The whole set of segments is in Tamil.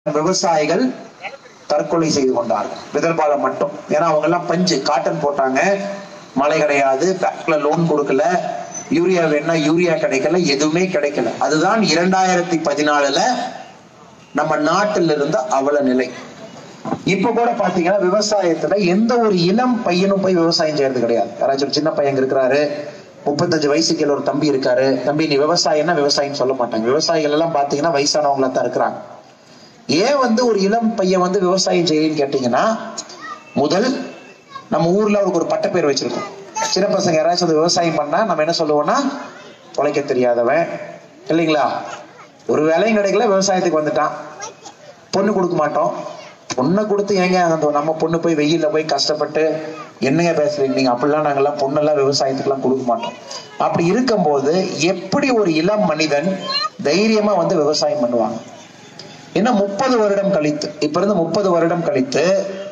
விவசாயிகள் தற்கொலை செய்து கொண்டார்கள் விதர்பால மட்டும் ஏன்னா அவங்க எல்லாம் பஞ்சு காட்டன் போட்டாங்க மழை கிடையாது பேங்க்ல லோன் கொடுக்கல யூரியா வேணா யூரியா கிடைக்கல எதுவுமே கிடைக்கல அதுதான் இரண்டாயிரத்தி பதினாலுல நம்ம நாட்டில் இருந்த அவல நிலை இப்ப கூட பாத்தீங்கன்னா விவசாயத்துல எந்த ஒரு இளம் பையனும் போய் விவசாயம் செய்யறது கிடையாது யாராச்சும் ஒரு சின்ன பையன் இருக்கிறாரு முப்பத்தஞ்சு வயசு கீழ ஒரு தம்பி இருக்காரு தம்பி நீ விவசாயம்னா விவசாயம் சொல்ல மாட்டாங்க விவசாயிகள் எல்லாம் பாத்தீங்கன்னா வயசானவங்களா தான் இருக்கிறாங்க ஏன் வந்து ஒரு இளம் பையன் வந்து விவசாயம் செய்யன்னு கேட்டீங்கன்னா முதல் நம்ம ஊர்ல அவருக்கு ஒரு பட்டப்பேர் வச்சிருக்கோம் சின்ன பசங்க யாராச்சும் வந்து விவசாயம் பண்ணா நம்ம என்ன சொல்லுவோம்னா உழைக்க தெரியாதவன் இல்லைங்களா ஒரு வேலையும் கிடைக்கல விவசாயத்துக்கு வந்துட்டான் பொண்ணு கொடுக்க மாட்டோம் பொண்ணை கொடுத்து ஏங்க அந்த நம்ம பொண்ணு போய் வெயில்ல போய் கஷ்டப்பட்டு என்னங்க பேசுறீங்க நீங்க அப்படிலாம் நாங்கெல்லாம் பொண்ணெல்லாம் விவசாயத்துக்குலாம் கொடுக்க மாட்டோம் அப்படி இருக்கும்போது எப்படி ஒரு இளம் மனிதன் தைரியமா வந்து விவசாயம் பண்ணுவாங்க ஏன்னா முப்பது வருடம் கழித்து இப்ப இருந்து முப்பது வருடம் கழித்து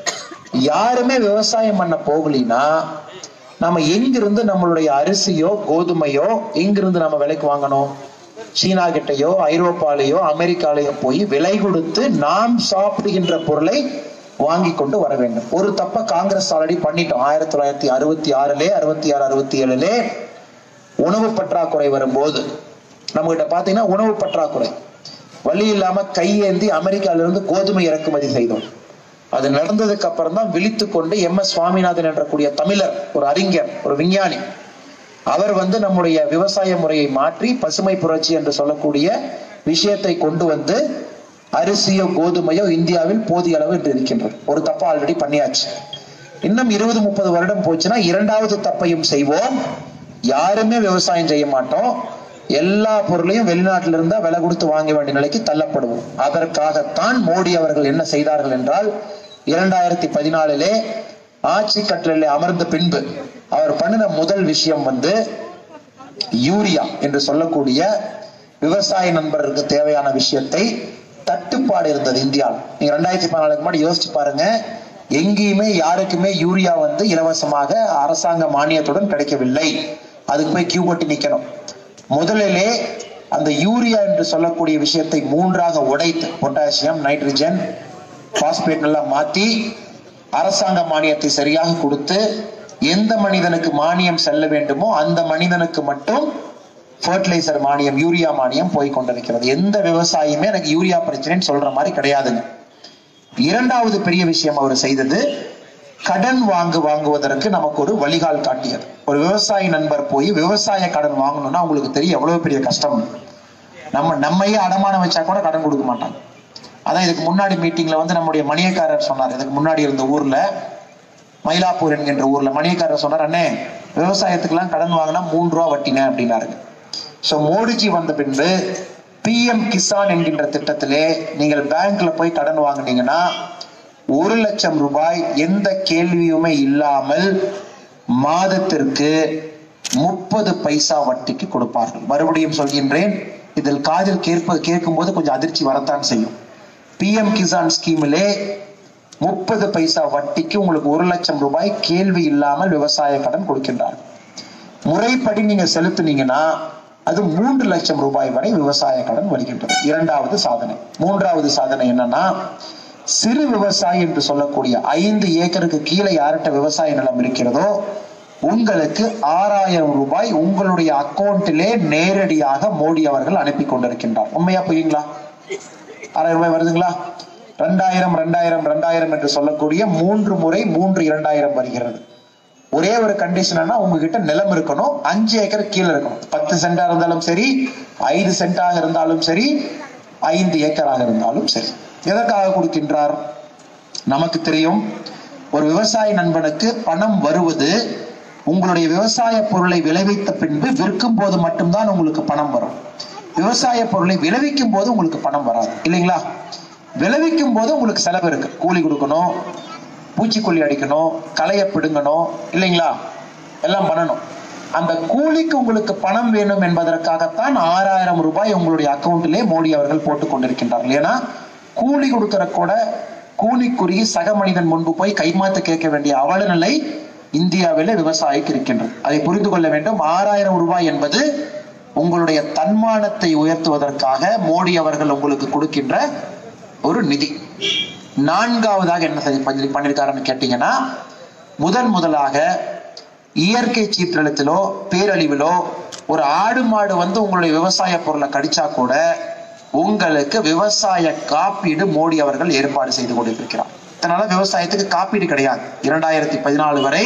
யாருமே விவசாயம் பண்ண போகலினா நம்ம எங்கிருந்து நம்மளுடைய அரிசியோ கோதுமையோ எங்கிருந்து நம்ம விலைக்கு வாங்கணும் சீனா கிட்டயோ ஐரோப்பாலேயோ அமெரிக்காலேயோ போய் விலை கொடுத்து நாம் சாப்பிடுகின்ற பொருளை வாங்கி கொண்டு வர வேண்டும் ஒரு தப்ப காங்கிரஸ் ஆல்ரெடி பண்ணிட்டோம் ஆயிரத்தி தொள்ளாயிரத்தி அறுபத்தி ஆறுலே அறுபத்தி ஆறு அறுபத்தி ஏழுலே உணவு பற்றாக்குறை வரும்போது நம்ம கிட்ட பாத்தீங்கன்னா உணவு பற்றாக்குறை வழி இல்லாம கையேந்தி அமெரிக்கால இருந்து கோதுமை இறக்குமதி செய்தோம் அது நடந்ததுக்கு அப்புறம் தான் விழித்து கொண்டு எம் எஸ் சுவாமிநாதன் என்ற கூடிய தமிழர் ஒரு அறிஞர் ஒரு விஞ்ஞானி அவர் வந்து நம்முடைய விவசாய முறையை மாற்றி பசுமை புரட்சி என்று சொல்லக்கூடிய விஷயத்தை கொண்டு வந்து அரிசியோ கோதுமையோ இந்தியாவில் போதிய அளவு இன்று இருக்கின்றது ஒரு தப்பா ஆல்ரெடி பண்ணியாச்சு இன்னும் இருபது முப்பது வருடம் போச்சுன்னா இரண்டாவது தப்பையும் செய்வோம் யாருமே விவசாயம் செய்ய மாட்டோம் எல்லா பொருளையும் வெளிநாட்டில இருந்தா விலை கொடுத்து வாங்க வேண்டிய நிலைக்கு தள்ளப்படுவோம் அதற்காகத்தான் மோடி அவர்கள் என்ன செய்தார்கள் என்றால் இரண்டாயிரத்தி பதினாலிலே ஆட்சி கட்டளிலே அமர்ந்த பின்பு அவர் பண்ணின முதல் விஷயம் வந்து யூரியா என்று சொல்லக்கூடிய விவசாய நண்பர்களுக்கு தேவையான விஷயத்தை தட்டுப்பாடு இருந்தது இந்தியாவில் நீங்க ரெண்டாயிரத்தி பதினாலுக்கு முன்னாடி யோசிச்சு பாருங்க எங்கேயுமே யாருக்குமே யூரியா வந்து இலவசமாக அரசாங்க மானியத்துடன் கிடைக்கவில்லை அதுக்கு போய் கியூ போட்டு நிக்கணும் முதலிலே அந்த யூரியா என்று சொல்லக்கூடிய விஷயத்தை மூன்றாக உடைத்து பொட்டாசியம் நைட்ரஜன் பாஸ்பேட் எல்லாம் மாத்தி அரசாங்க மானியத்தை சரியாக கொடுத்து எந்த மனிதனுக்கு மானியம் செல்ல வேண்டுமோ அந்த மனிதனுக்கு மட்டும் ஃபர்டிலைசர் மானியம் யூரியா மானியம் போய் கொண்டிருக்கிறது எந்த விவசாயியுமே எனக்கு யூரியா பிரச்சனைன்னு சொல்ற மாதிரி கிடையாதுங்க இரண்டாவது பெரிய விஷயம் அவர் செய்தது கடன் வாங்கு வாங்குவதற்கு நமக்கு ஒரு வழிகால் காட்டியது ஒரு விவசாயி நண்பர் போய் விவசாய கடன் வாங்கணும்னா உங்களுக்கு தெரியும் எவ்வளவு பெரிய கஷ்டம் நம்ம நம்மையே அடமானம் வச்சா கூட கடன் கொடுக்க மாட்டாங்க அதான் இதுக்கு முன்னாடி மீட்டிங்ல வந்து நம்முடைய மணியக்காரர் சொன்னார் இதுக்கு முன்னாடி இருந்த ஊர்ல மயிலாப்பூர் என்கின்ற ஊர்ல மணியக்காரர் சொன்னார் அண்ணே விவசாயத்துக்கெல்லாம் கடன் வாங்கினா மூன்று ரூபா வட்டினேன் அப்படின்னாருங்க சோ மோடிஜி வந்த பின்பு பிஎம் கிசான் என்கின்ற திட்டத்திலே நீங்கள் பேங்க்ல போய் கடன் வாங்குனீங்கன்னா ஒரு லட்சம் ரூபாய் எந்த கேள்வியுமே இல்லாமல் மாதத்திற்கு முப்பது பைசா வட்டிக்கு கொடுப்பார்கள் மறுபடியும் சொல்கின்றேன் இதில் காதில் கேட்பது கேட்கும் போது கொஞ்சம் அதிர்ச்சி வரத்தான் செய்யும் பிஎம் கிசான் ஸ்கீமிலே முப்பது பைசா வட்டிக்கு உங்களுக்கு ஒரு லட்சம் ரூபாய் கேள்வி இல்லாமல் விவசாய கடன் கொடுக்கின்றார்கள் முறைப்படி நீங்க செலுத்துனீங்கன்னா அது மூன்று லட்சம் ரூபாய் வரை விவசாய கடன் வருகின்றது இரண்டாவது சாதனை மூன்றாவது சாதனை என்னன்னா சிறு விவசாயி என்று சொல்லக்கூடிய ஐந்து ஏக்கருக்கு கீழே யார்கிட்ட விவசாய நிலம் இருக்கிறதோ உங்களுக்கு ஆறாயிரம் ரூபாய் உங்களுடைய அக்கௌண்ட்டிலே நேரடியாக மோடி அவர்கள் அனுப்பி கொண்டிருக்கின்றார் உண்மையா பொய்யுங்களா ஆறாயிரம் ரூபாய் வருதுங்களா ரெண்டாயிரம் ரெண்டாயிரம் ரெண்டாயிரம் என்று சொல்லக்கூடிய மூன்று முறை மூன்று இரண்டாயிரம் வருகிறது ஒரே ஒரு கண்டிஷன் உங்ககிட்ட நிலம் இருக்கணும் அஞ்சு ஏக்கர் கீழே இருக்கணும் பத்து சென்டா இருந்தாலும் சரி ஐந்து சென்டாக இருந்தாலும் சரி ஐந்து ஏக்கராக இருந்தாலும் சரி எதற்காக கொடுக்கின்றார் நமக்கு தெரியும் ஒரு விவசாய நண்பனுக்கு பணம் வருவது உங்களுடைய விவசாய பொருளை விளைவித்த பின்பு விற்கும் போது மட்டும்தான் உங்களுக்கு பணம் வரும் விவசாய பொருளை விளைவிக்கும் போது உங்களுக்கு பணம் வராது இல்லைங்களா விளைவிக்கும் போது உங்களுக்கு செலவு இருக்கு கூலி கொடுக்கணும் பூச்சிக்கொல்லி அடிக்கணும் களைய பிடுங்கணும் இல்லைங்களா எல்லாம் பண்ணணும் அந்த கூலிக்கு உங்களுக்கு பணம் வேணும் என்பதற்காகத்தான் ஆறாயிரம் ரூபாய் உங்களுடைய அக்கௌண்ட்டிலே மோடி அவர்கள் போட்டுக் கொண்டிருக்கின்றார்கள் ஏன்னா கூலி கொடுக்கிற கூட கூலிக்குரிய சக மனிதன் முன்பு போய் கைமாத்து கேட்க வேண்டிய அவல நிலை இந்தியாவிலே விவசாயிக்கு இருக்கின்றது அதை புரிந்து கொள்ள வேண்டும் ஆறாயிரம் ரூபாய் என்பது உங்களுடைய தன்மானத்தை உயர்த்துவதற்காக மோடி அவர்கள் உங்களுக்கு கொடுக்கின்ற ஒரு நிதி நான்காவதாக என்ன செஞ்சு பண்ணி- பண்ணிருக்காருன்னு கேட்டீங்கன்னா முதன் முதலாக இயற்கை சீற்றத்திலோ பேரழிவிலோ ஒரு ஆடு மாடு வந்து உங்களுடைய விவசாய பொருளை கடிச்சா கூட உங்களுக்கு விவசாய காப்பீடு மோடி அவர்கள் ஏற்பாடு செய்து கொண்டிருக்கிறார் இதனால விவசாயத்துக்கு காப்பீடு கிடையாது இரண்டாயிரத்தி பதினாலு வரை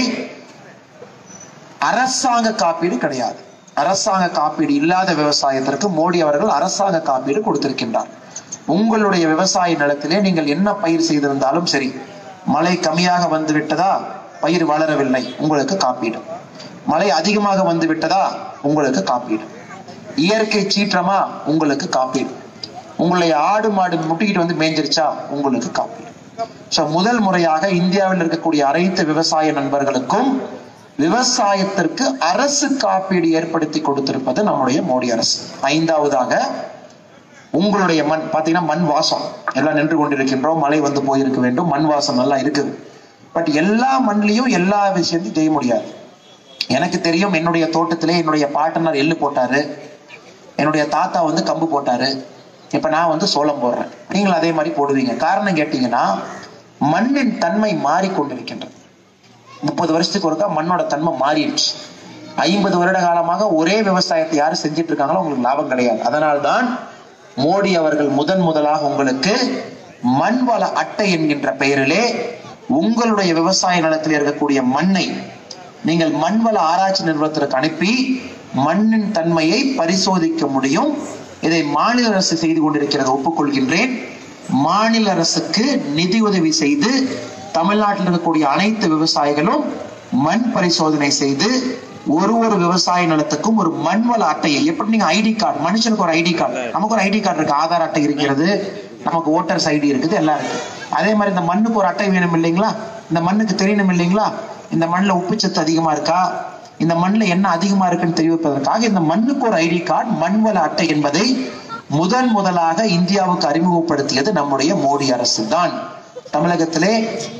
அரசாங்க காப்பீடு கிடையாது அரசாங்க காப்பீடு இல்லாத விவசாயத்திற்கு மோடி அவர்கள் அரசாங்க காப்பீடு கொடுத்திருக்கின்றார் உங்களுடைய விவசாய நிலத்திலே நீங்கள் என்ன பயிர் செய்திருந்தாலும் சரி மழை கம்மியாக வந்து விட்டதா பயிர் வளரவில்லை உங்களுக்கு காப்பீடு மழை அதிகமாக வந்து விட்டதா உங்களுக்கு காப்பீடு இயற்கை சீற்றமா உங்களுக்கு காப்பீடு உங்களுடைய ஆடு மாடு முட்டிக்கிட்டு வந்து மேய்ஞ்சிருச்சா உங்களுக்கு காப்பீடு சோ முதல் முறையாக இந்தியாவில் இருக்கக்கூடிய அனைத்து விவசாய நண்பர்களுக்கும் விவசாயத்திற்கு அரசு காப்பீடு ஏற்படுத்தி கொடுத்திருப்பது நம்முடைய மோடி அரசு ஐந்தாவதாக உங்களுடைய மண் பாத்தீங்கன்னா மண் வாசம் எல்லாம் நின்று கொண்டிருக்கின்றோம் மழை வந்து போயிருக்க வேண்டும் மண் வாசம் நல்லா இருக்குது பட் எல்லா மண்ணிலையும் எல்லா விஷயத்தையும் செய்ய முடியாது எனக்கு தெரியும் என்னுடைய தோட்டத்திலே என்னுடைய பாட்டனார் எள்ளு போட்டாரு என்னுடைய தாத்தா வந்து கம்பு போட்டாரு இப்ப நான் வந்து சோளம் போடுறேன் நீங்களும் அதே மாதிரி போடுவீங்க காரணம் கேட்டீங்கன்னா மண்ணின் தன்மை மாறிக்கொண்டிருக்கின்றது முப்பது வருஷத்துக்கு ஒருக்கா மண்ணோட தன்மை மாறிடுச்சு ஐம்பது வருட காலமாக ஒரே விவசாயத்தை யாரு செஞ்சிட்டு இருக்காங்களோ உங்களுக்கு லாபம் கிடையாது அதனால்தான் மோடி அவர்கள் முதன் முதலாக உங்களுக்கு மண் வள அட்டை என்கின்ற பெயரிலே உங்களுடைய விவசாய நிலத்தில் இருக்கக்கூடிய மண்ணை நீங்கள் மண்வள ஆராய்ச்சி நிறுவனத்திற்கு அனுப்பி மண்ணின் தன்மையை பரிசோதிக்க முடியும் இதை மாநில அரசு செய்து கொண்டிருக்கிறது ஒப்புக்கொள்கின்றேன் மாநில அரசுக்கு நிதி உதவி செய்து தமிழ்நாட்டில் இருக்கக்கூடிய அனைத்து விவசாயிகளும் மண் பரிசோதனை செய்து ஒரு ஒரு விவசாய நிலத்துக்கும் ஒரு மண்வள அட்டையை எப்படி நீங்க ஐடி கார்டு மனுஷனுக்கு ஒரு ஐடி கார்டு நமக்கு ஒரு ஐடி கார்டு இருக்கு ஆதார் அட்டை இருக்கிறது நமக்கு ஓட்டர்ஸ் ஐடி இருக்குது எல்லாம் இருக்கு அதே மாதிரி இந்த மண்ணுக்கு ஒரு அட்டை வேணும் இல்லைங்களா இந்த மண்ணுக்கு தெரியணும் இல்லைங்களா இந்த மண்ணுல உப்புச்சத்து அதிகமா இருக்கா இந்த மண்ணுல என்ன அதிகமா இருக்குன்னு தெரிவிப்பதற்காக இந்த மண்ணுக்கு ஒரு ஐடி கார்டு மண்வள அட்டை என்பதை முதன் முதலாக இந்தியாவுக்கு அறிமுகப்படுத்தியது நம்முடைய மோடி அரசு தான் தமிழகத்திலே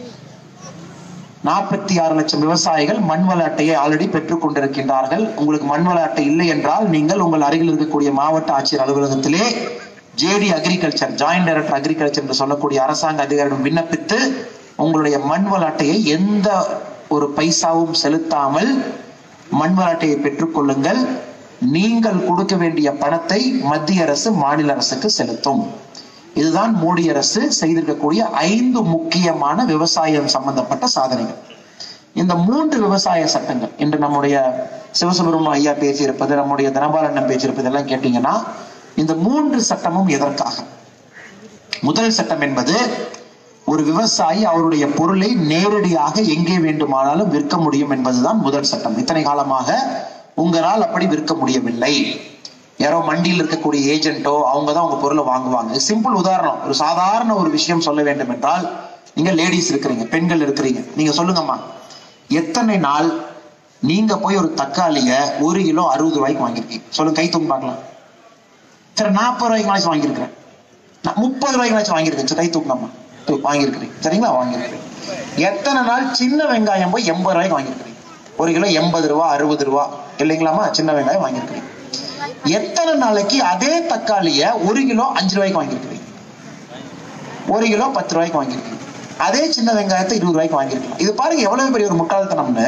நாற்பத்தி ஆறு லட்சம் விவசாயிகள் மண்வள அட்டையை ஆல்ரெடி பெற்றுக் கொண்டிருக்கின்றார்கள் உங்களுக்கு மண்வள அட்டை இல்லை என்றால் நீங்கள் உங்கள் அருகில் இருக்கக்கூடிய மாவட்ட ஆட்சியர் அலுவலகத்திலே JD agriculture joint director agriculture என்று சொல்லக்கூடிய அரசாங்க அதிகாரிடம் விண்ணப்பித்து உங்களுடைய மண்வள அட்டையை எந்த ஒரு பைசாவும் செலுத்தாமல் மண்வள அட்டையை பெற்றுக் கொள்ளுங்கள் நீங்கள் கொடுக்க வேண்டிய பணத்தை மத்திய அரசு மாநில அரசுக்கு செலுத்தும் இதுதான் மோடி அரசு செய்திருக்கக்கூடிய ஐந்து முக்கியமான விவசாயம் சம்பந்தப்பட்ட சாதனைகள் இந்த மூன்று விவசாய சட்டங்கள் இன்று நம்முடைய சிவசுப்ரமணியம் ஐயா பேசியிருப்பது நம்முடைய தனபாலண்ணன் பேசியிருப்பது எல்லாம் கேட்டீங்கன்னா இந்த மூன்று சட்டமும் எதற்காக முதல் சட்டம் என்பது ஒரு விவசாயி அவருடைய பொருளை நேரடியாக எங்கே வேண்டுமானாலும் விற்க முடியும் என்பதுதான் முதல் சட்டம் இத்தனை காலமாக உங்களால் அப்படி விற்க முடியவில்லை யாரோ மண்டியில் இருக்கக்கூடிய ஏஜென்ட்டோ அவங்க தான் உங்க பொருளை வாங்குவாங்க சிம்பிள் உதாரணம் ஒரு சாதாரண ஒரு விஷயம் சொல்ல வேண்டும் என்றால் நீங்க லேடிஸ் இருக்கிறீங்க பெண்கள் இருக்கிறீங்க நீங்க சொல்லுங்கம்மா எத்தனை நாள் நீங்க போய் ஒரு தக்காளிய ஒரு கிலோ அறுபது ரூபாய்க்கு வாங்கியிருக்கீங்க சொல்லுங்க கை தூங்க பார்க்கலாம் சரி நாற்பது ரூபாய்க்கு மேட்ச் வாங்கியிருக்கிறேன் நான் முப்பது ரூபாய்க்கு மேட்ச் வாங்கியிருக்கேன் சரி கை தூக்கலாமா தூ வாங்கியிருக்கிறேன் சரிங்களா வாங்கியிருக்கிறேன் எத்தனை நாள் சின்ன வெங்காயம் போய் எண்பது ரூபாய்க்கு வாங்கியிருக்கிறீங்க ஒரு கிலோ எண்பது ரூபா அறுபது ரூபா இல்லைங்களாமா சின்ன வெங்காயம் வாங்கியிருக்கிறீங்க எத்தனை நாளைக்கு அதே தக்காளிய ஒரு கிலோ அஞ்சு ரூபாய்க்கு வாங்கியிருக்கிறீங்க ஒரு கிலோ பத்து ரூபாய்க்கு வாங்கியிருக்கீங்க அதே சின்ன வெங்காயத்தை இருபது ரூபாய்க்கு வாங்கியிருக்கலாம் இது பாருங்க எவ்வளவு பெரிய ஒரு முட்டாள்தனம்னு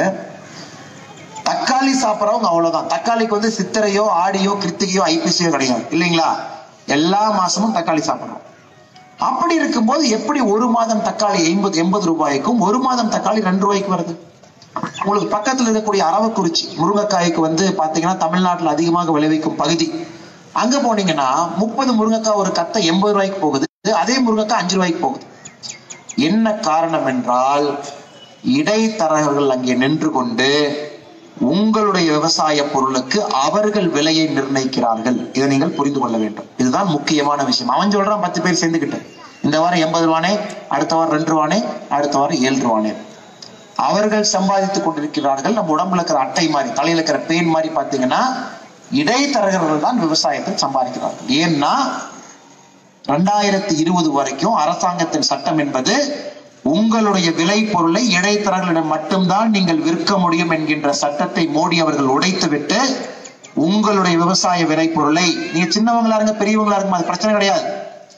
தக்காளி சாப்பிட்றவங்க அவ்வளவுதான் தக்காளிக்கு வந்து சித்திரையோ ஆடியோ கிருத்திகையோ ஐப்பசியோ கிடையாது இல்லைங்களா எல்லா மாசமும் தக்காளி சாப்பிடுறோம் அப்படி இருக்கும்போது எப்படி ஒரு மாதம் தக்காளி எண்பது எண்பது ரூபாய்க்கும் ஒரு மாதம் தக்காளி ரெண்டு ரூபாய்க்கு வருது உங்களுக்கு பக்கத்துல இருக்கக்கூடிய அரவக்குறிச்சி முருங்கைக்காய்க்கு வந்து பாத்தீங்கன்னா தமிழ்நாட்டுல அதிகமாக விளைவிக்கும் பகுதி அங்க போனீங்கன்னா முப்பது முருங்கைக்காய் ஒரு கத்தை எண்பது ரூபாய்க்கு போகுது அதே முருங்கைக்காய் அஞ்சு ரூபாய்க்கு போகுது என்ன காரணம் என்றால் இடைத்தரகர்கள் அங்கே நின்று கொண்டு உங்களுடைய விவசாய பொருளுக்கு அவர்கள் விலையை நிர்ணயிக்கிறார்கள் இதை நீங்கள் புரிந்து கொள்ள வேண்டும் இதுதான் முக்கியமான விஷயம் அவன் சொல்றான் பத்து பேர் சேர்ந்துக்கிட்டு இந்த வாரம் எண்பது ரூபானே அடுத்த வாரம் ரெண்டு ரூபானே அடுத்த வாரம் ஏழு ரூபானே அவர்கள் சம்பாதித்துக் கொண்டிருக்கிறார்கள் நம்ம உடம்புல இருக்கிற அட்டை மாதிரி தலையில இருக்கிற பேன் மாதிரி பாத்தீங்கன்னா இடைத்தரகர்கள் தான் விவசாயத்தில் சம்பாதிக்கிறார்கள் ஏன்னா ரெண்டாயிரத்தி இருபது வரைக்கும் அரசாங்கத்தின் சட்டம் என்பது உங்களுடைய விலை பொருளை இடைத்தரகர்களிடம் மட்டும்தான் நீங்கள் விற்க முடியும் என்கின்ற சட்டத்தை மோடி அவர்கள் உடைத்துவிட்டு உங்களுடைய விவசாய விலை பொருளை நீங்க சின்னவங்களா இருங்க பெரியவங்களா இருங்க அது பிரச்சனை கிடையாது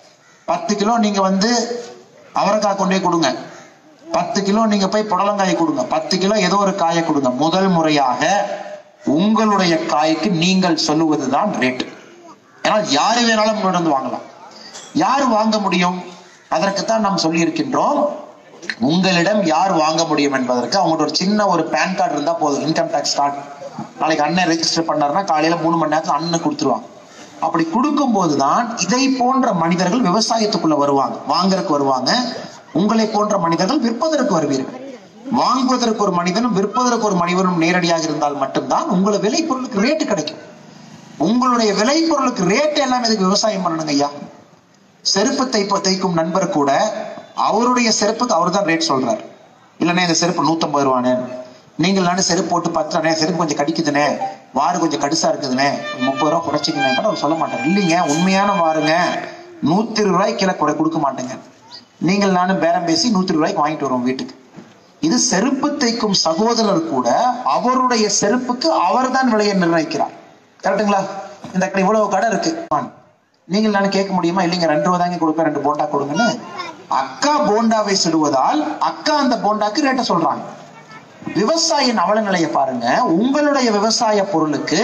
பத்து கிலோ நீங்க வந்து அவரைக்காய் கொண்டே கொடுங்க பத்து கிலோ நீங்க போய் புடலங்காய் கொடுங்க பத்து கிலோ ஏதோ ஒரு காயை கொடுங்க முதல் முறையாக உங்களுடைய காய்க்கு நீங்கள் சொல்லுவதுதான் ரேட் ஏன்னா யாரு வேணாலும் உங்களிடம் வந்து வாங்கலாம் யார் வாங்க முடியும் அதற்குத்தான் நாம் சொல்லி இருக்கின்றோம் உங்களிடம் யார் வாங்க முடியும் என்பதற்கு அவங்கள்ட்ட ஒரு சின்ன ஒரு பேன் கார்டு இருந்தா போதும் இன்கம் டேக்ஸ் ஸ்டார்ட் நாளைக்கு அண்ணன் ரெஜிஸ்டர் பண்ணாருன்னா காலையில மூணு மணி நேரத்துல அண்ணன் கொடுத்துருவாங்க அப்படி கொடுக்கும் போதுதான் இதை போன்ற மனிதர்கள் விவசாயத்துக்குள்ள வருவாங்க வாங்குறதுக்கு வருவாங்க உங்களை போன்ற மனிதர்கள் விற்பதற்கு வருவீர்கள் வாங்குவதற்கு ஒரு மனிதனும் விற்பதற்கு ஒரு மனிதனும் நேரடியாக இருந்தால் மட்டும்தான் உங்களை விலை பொருளுக்கு ரேட்டு கிடைக்கும் உங்களுடைய விலை பொருளுக்கு ரேட் எல்லாம் எதுக்கு விவசாயம் பண்ணணுங்க ஐயா செருப்பு தைப்ப தைக்கும் நண்பர் கூட அவருடைய செருப்புக்கு அவர் தான் ரேட் சொல்றாரு இல்லைண்ணே இந்த செருப்பு நூத்தம்பது ரூபானே நீங்கள் நானே செருப்பு போட்டு பார்த்துட்டே செருப்பு கொஞ்சம் கடிக்குதுனே வாரு கொஞ்சம் கடுசா இருக்குதுனே முப்பது ரூபா குறைச்சிக்கணும் கூட அவர் சொல்ல மாட்டார் இல்லைங்க உண்மையான வாருங்க நூத்தி இருபது ரூபாய்க்கு கீழே குறை கொடுக்க மாட்டேங்க நீங்கள் நானும் பேரம் பேசி நூத்தி இருபது ரூபாய்க்கு வாங்கிட்டு வருவோம் வீட்டுக்கு இது செருப்பு தைக்கும் சகோதரர் கூட அவருடைய செருப்புக்கு அவர்தான் விலையை நிர்ணயிக்கிறார் கரெக்ட்டுங்களா இந்த கடை இவ்வளவு கடை இருக்கு நீங்கள் நான் கேட்க முடியுமா இல்லைங்க ரெண்டு ரூபா தாங்க கொடுப்பேன் ரெண்டு போண்டா கொடுங்கன்னு அக்கா போண்டாவை சுடுவதால் அக்கா அந்த போண்டாக்கு ரேட்ட சொல்றாங்க விவசாயியின் அவல நிலையை பாருங்க உங்களுடைய விவசாய பொருளுக்கு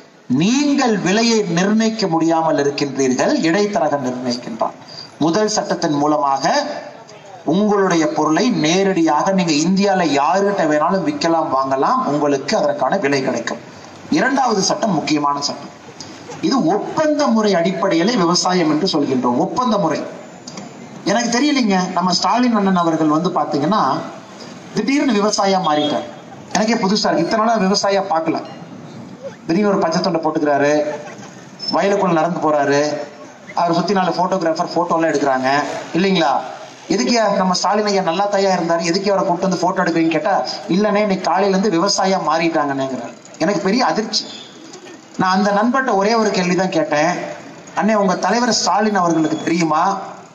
நீங்கள் விலையை நிர்ணயிக்க முடியாமல் இருக்கின்றீர்கள் இடைத்தரகர் நிர்ணயிக்கின்றான் முதல் சட்டத்தின் மூலமாக உங்களுடைய பொருளை நேரடியாக நீங்க இந்தியால யாருகிட்ட வேணாலும் விற்கலாம் வாங்கலாம் உங்களுக்கு அதற்கான விலை கிடைக்கும் இரண்டாவது சட்டம் முக்கியமான சட்டம் இது ஒப்பந்த முறை அடிப்படையிலே விவசாயம் என்று சொல்கின்றோம் ஒப்பந்த முறை எனக்கு தெரியலைங்க நம்ம ஸ்டாலின் அண்ணன் அவர்கள் வந்து பாத்தீங்கன்னா திடீர்னு விவசாயியா மாறிட்டார் எனக்கே புதுசா இருக்கு இத்தனை நாளா விவசாயியா பார்க்கல திடீர்னு ஒரு பச்சை தொண்டை போட்டுக்கிறாரு வயலுக்குள்ள நடந்து போறாரு அவர் சுத்தி நாலு போட்டோகிராஃபர் போட்டோ எல்லாம் எடுக்கிறாங்க இல்லைங்களா எதுக்கு நம்ம ஸ்டாலின் ஐயா நல்லா தயா இருந்தாரு எதுக்கு அவரை கூப்பிட்டு வந்து போட்டோ எடுக்கிறீங்கன்னு கேட்டா இல்லனே இன்னைக்கு காலையில இருந்து விவசாயியா மாறிட்டாங்கன்னுங்கிறாரு எனக்கு பெரிய அதிர்ச்சி நான் அந்த நண்பர்கிட்ட ஒரே ஒரு கேள்விதான் கேட்டேன் அண்ணே உங்க தலைவர் ஸ்டாலின் அவர்களுக்கு தெரியுமா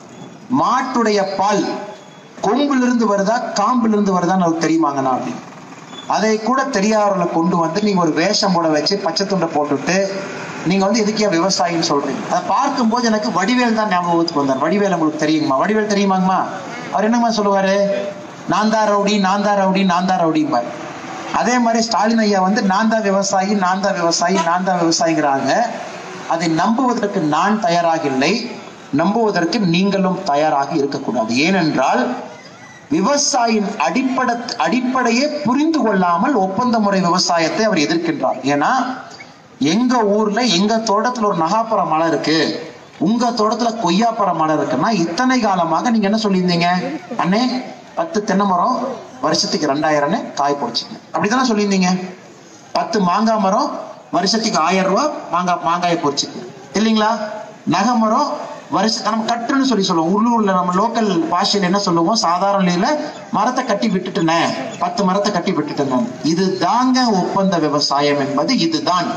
மாட்டுடைய பால் கொம்பிலிருந்து இருந்து வருதா காம்பிலிருந்து இருந்து வருதான்னு அவருக்கு தெரியுமாங்கண்ணா அப்படின்னு அதை கூட தெரியாதவர்களை கொண்டு வந்து நீங்க ஒரு வேஷம் போட வச்சு பச்சை துண்டை போட்டுட்டு நீங்க வந்து எதுக்கே விவசாயின்னு சொல்றீங்க அதை பார்க்கும்போது எனக்கு வடிவேல் தான் ஞாபகத்துக்கு வந்தார் வடிவேல் உங்களுக்கு தெரியுமா வடிவேல் தெரியுமாங்கம்மா அவர் என்னம்மா சொல்லுவாரு நான் தான் ரவுடி நான் தான் ரவுடி நான் தான் ரவுடிம்பார் அதே மாதிரி ஸ்டாலின் ஐயா வந்து நான் தான் விவசாயி நான் தான் விவசாயி நான் தான் விவசாயிங்கிறாங்க அதை நம்புவதற்கு நான் தயாராக இல்லை நம்புவதற்கு நீங்களும் தயாராக இருக்கக்கூடாது ஏனென்றால் விவசாயின் அடிப்படை அடிப்படையே புரிந்து கொள்ளாமல் ஒப்பந்த முறை விவசாயத்தை அவர் எதிர்க்கின்றார் ஏன்னா எங்க ஊர்ல எங்க தோட்டத்துல ஒரு நகாப்புற மலை இருக்கு உங்க தோட்டத்துல கொய்யாப்பற மரம் இருக்குன்னா இத்தனை காலமாக நீங்க என்ன சொல்லியிருந்தீங்க அண்ணே பத்து தென்னை மரம் வருஷத்துக்கு ரெண்டாயிரம்னு காய் போடுச்சுங்க அப்படித்தானே சொல்லியிருந்தீங்க பத்து மாங்காய் மரம் வருஷத்துக்கு ஆயிரம் ரூபாய் மாங்காய் மாங்காயை பொறிச்சுக்கு இல்லைங்களா நகை மரம் வருஷம் நம்ம கட்டுன்னு சொல்லி சொல்லுவோம் உள்ளூர்ல நம்ம லோக்கல் பாஷையில என்ன சொல்லுவோம் சாதாரண நிலையில மரத்தை கட்டி விட்டுட்டேனே பத்து மரத்தை கட்டி விட்டுட்டேன் இது தாங்க ஒப்பந்த விவசாயம் என்பது இதுதான்